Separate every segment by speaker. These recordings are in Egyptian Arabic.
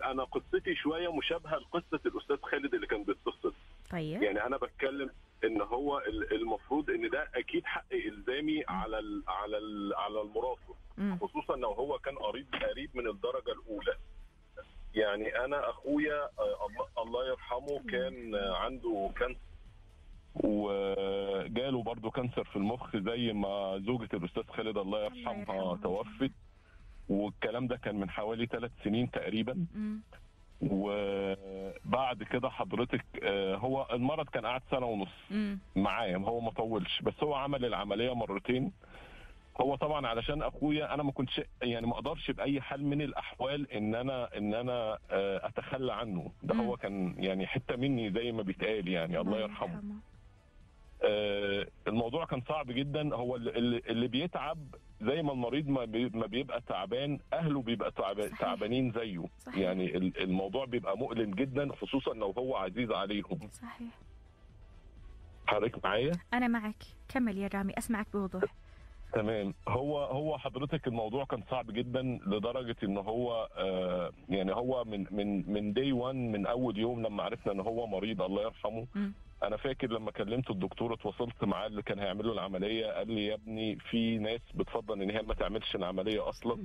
Speaker 1: انا قصتي شويه مشابهه لقصه الاستاذ خالد اللي كان بيتصل
Speaker 2: طيب
Speaker 1: يعني انا بتكلم ان هو ال- المفروض ان ده اكيد حق الزامي على ال على ال على المرافق
Speaker 2: مم.
Speaker 1: خصوصا لو هو كان قريب قريب من الدرجه الاولى يعني انا اخويا آه، الله- الله يرحمه كان آه، عنده كانسر وجاله برضه كانسر في المخ زي ما زوجة الأستاذ خالد الله يرحمها
Speaker 2: يرحمها.
Speaker 1: توفت والكلام ده كان من حوالي ثلاث سنين تقريبا
Speaker 2: مم.
Speaker 1: وبعد كده حضرتك آه، هو المرض كان قاعد سنة ونص
Speaker 2: مم.
Speaker 1: معايا هو ما طولش بس هو عمل العمليه مرتين هو طبعا علشان اخويا انا ما كنتش يعني ما اقدرش باي حال من الاحوال ان انا ان انا آه، اتخلى عنه ده
Speaker 2: مم.
Speaker 1: هو كان يعني حته مني زي ما بيتقال يعني الله يرحمه آه، الموضوع كان صعب جدا هو اللي, اللي- اللي بيتعب زي ما المريض ما بي- ما بيبقى تعبان اهله بيبقى تعب-
Speaker 2: صحيح.
Speaker 1: تعبانين زيه
Speaker 2: صحيح.
Speaker 1: يعني ال- الموضوع بيبقى مؤلم جدا خصوصا لو هو عزيز عليهم
Speaker 2: صحيح
Speaker 1: حضرتك معايا
Speaker 2: أنا معك كمل يا رامي أسمعك بوضوح
Speaker 1: تمام هو هو حضرتك الموضوع كان صعب جدا لدرجه ان هو آه يعني هو من من من دي 1 من اول يوم لما عرفنا ان هو مريض الله يرحمه
Speaker 2: مم.
Speaker 1: انا فاكر لما كلمت الدكتور اتواصلت معاه اللي كان هيعمل له العمليه قال لي يا ابني في ناس بتفضل ان هي ما تعملش العمليه اصلا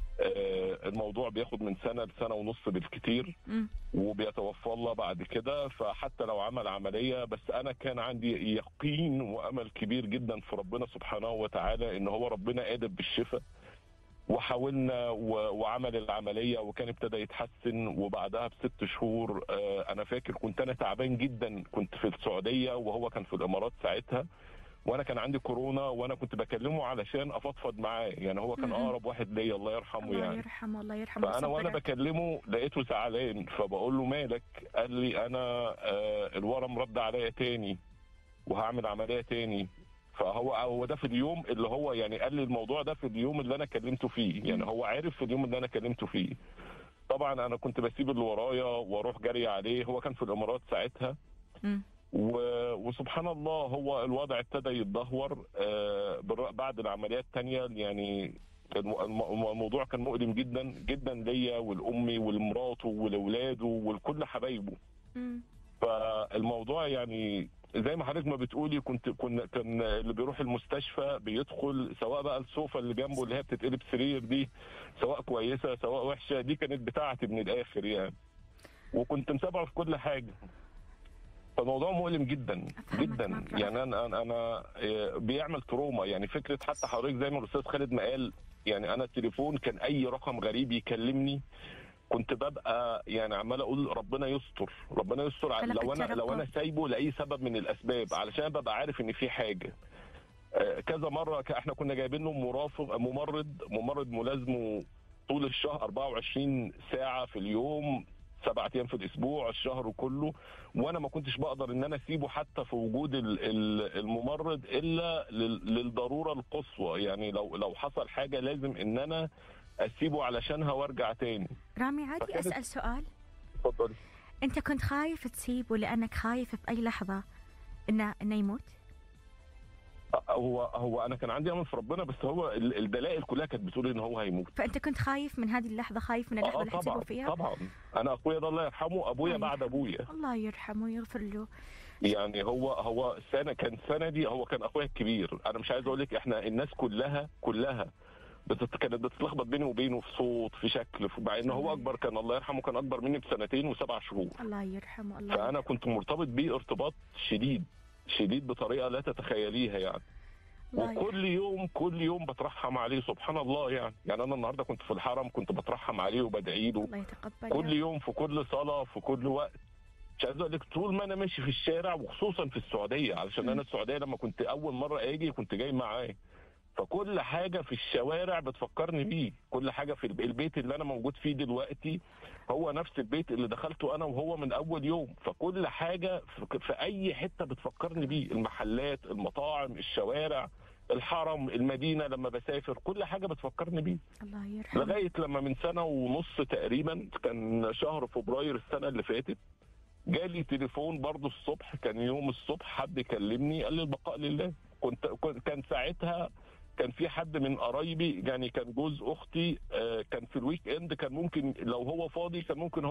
Speaker 1: آه الموضوع بياخد من سنه لسنه ونص بالكتير
Speaker 2: مم.
Speaker 1: وبيتوفى الله بعد كده فحتى لو عمل عمليه بس انا كان عندي يقين وامل كبير جدا في ربنا سبحانه وتعالى ان هو ربنا قادر بالشفاء وحاولنا و- وعمل العمليه وكان ابتدى يتحسن وبعدها بست شهور آه، انا فاكر كنت انا تعبان جدا كنت في السعوديه وهو كان في الامارات ساعتها وانا كان عندي كورونا وانا كنت بكلمه علشان افضفض معاه يعني هو كان
Speaker 2: مم.
Speaker 1: اقرب واحد ليا الله يرحمه
Speaker 2: الله
Speaker 1: يعني
Speaker 2: يرحمه الله يرحمه
Speaker 1: فانا وانا
Speaker 2: ويصبرك.
Speaker 1: بكلمه لقيته زعلان فبقول له مالك قال لي انا آه الورم رد عليا تاني وهعمل عمليه تاني فهو هو ده في اليوم اللي هو يعني قال لي الموضوع ده في اليوم اللي انا كلمته فيه يعني هو عارف في اليوم اللي انا كلمته فيه طبعا انا كنت بسيب اللي ورايا واروح جري عليه هو كان في الامارات ساعتها
Speaker 2: مم.
Speaker 1: و- وسبحان الله هو الوضع ابتدى يتدهور آه، بالر- بعد العمليات الثانيه يعني الم- الم- الموضوع كان مؤلم جدا جدا ليا ولامي ولمراته ولاولاده ولكل حبايبه
Speaker 2: مم.
Speaker 1: فالموضوع يعني زي ما حضرتك ما بتقولي كنت كنا كان اللي بيروح المستشفى بيدخل سواء بقى السوفه اللي جنبه اللي هي بتتقلب سرير دي سواء كويسه سواء وحشه دي كانت بتاعتي من الاخر يعني وكنت متابعه في كل حاجه فالموضوع مؤلم جدا
Speaker 2: أفهمك
Speaker 1: جدا
Speaker 2: معك.
Speaker 1: يعني انا انا انا آه، بيعمل تروما يعني فكره حتى حضرتك زي ما الاستاذ خالد ما قال يعني انا التليفون كان اي رقم غريب يكلمني كنت ببقى يعني عمال اقول ربنا يستر ربنا يستر على-
Speaker 2: خلق
Speaker 1: لو انا لو انا
Speaker 2: الترقب.
Speaker 1: سايبه لاي سبب من الاسباب علشان ببقى عارف ان في حاجه آه، كذا مره ك- احنا كنا جايبين له مرافق ممرض ممرض ملازمه طول الشهر 24 ساعه في اليوم سبعة ايام في الاسبوع الشهر كله وانا ما كنتش بقدر ان انا اسيبه حتى في وجود ال- ال- الممرض الا لل- للضروره القصوى يعني لو لو حصل حاجه لازم ان انا اسيبه علشانها وارجع تاني
Speaker 2: رامي عادي
Speaker 1: فكانت-
Speaker 2: أسأل سؤال
Speaker 1: اتفضلي
Speaker 2: أنت كنت خايف تسيبه لأنك خايف في أي لحظة إنه إنه يموت
Speaker 1: هو هو انا كان عندي امل في ربنا بس هو ال- الدلائل كلها كانت بتقول ان هو هيموت
Speaker 2: فأنت كنت خايف من هذه اللحظة خايف من اللحظة
Speaker 1: اه
Speaker 2: اللي حتسيبه
Speaker 1: طبعا
Speaker 2: فيها
Speaker 1: طبعا انا اخويا ده الله يرحمه ابويا
Speaker 2: الله
Speaker 1: بعد
Speaker 2: يرحمه.
Speaker 1: ابويا
Speaker 2: الله يرحمه ويغفر له
Speaker 1: يعني هو هو سنه كان سنه دي هو كان اخويا الكبير انا مش عايز اقول لك احنا الناس كلها كلها بتت... كانت بتتلخبط بيني وبينه في صوت في شكل في- مع ان هو اكبر كان الله يرحمه كان اكبر مني بسنتين وسبع شهور
Speaker 2: الله يرحمه الله
Speaker 1: فانا
Speaker 2: يرحمه.
Speaker 1: كنت مرتبط بيه ارتباط شديد شديد بطريقه لا تتخيليها يعني
Speaker 2: الله يرحمه.
Speaker 1: وكل يوم كل يوم بترحم عليه سبحان الله يعني يعني انا النهارده كنت في الحرم كنت بترحم عليه وبدعي له
Speaker 2: الله يتقبل
Speaker 1: كل
Speaker 2: يا
Speaker 1: يوم في كل صلاه في كل وقت مش عايز اقول لك طول ما انا ماشي في الشارع وخصوصا في السعوديه علشان انا السعوديه لما كنت اول مره اجي كنت جاي معاه فكل حاجه في الشوارع بتفكرني بيه كل حاجه في الب- البيت اللي انا موجود فيه دلوقتي هو نفس البيت اللي دخلته انا وهو من اول يوم فكل حاجه في- في اي حته بتفكرني بيه المحلات المطاعم الشوارع الحرم المدينه لما بسافر كل حاجه بتفكرني بيه
Speaker 2: الله يرحمه
Speaker 1: لغايه لما من سنه ونص تقريبا كان شهر فبراير السنه اللي فاتت جالي تليفون برضو الصبح كان يوم الصبح حد كلمني قال لي البقاء لله كنت كنت- كان ساعتها كان في حد من قرايبي يعني كان جوز اختي آه، كان في الويك اند كان ممكن لو هو فاضي كان ممكن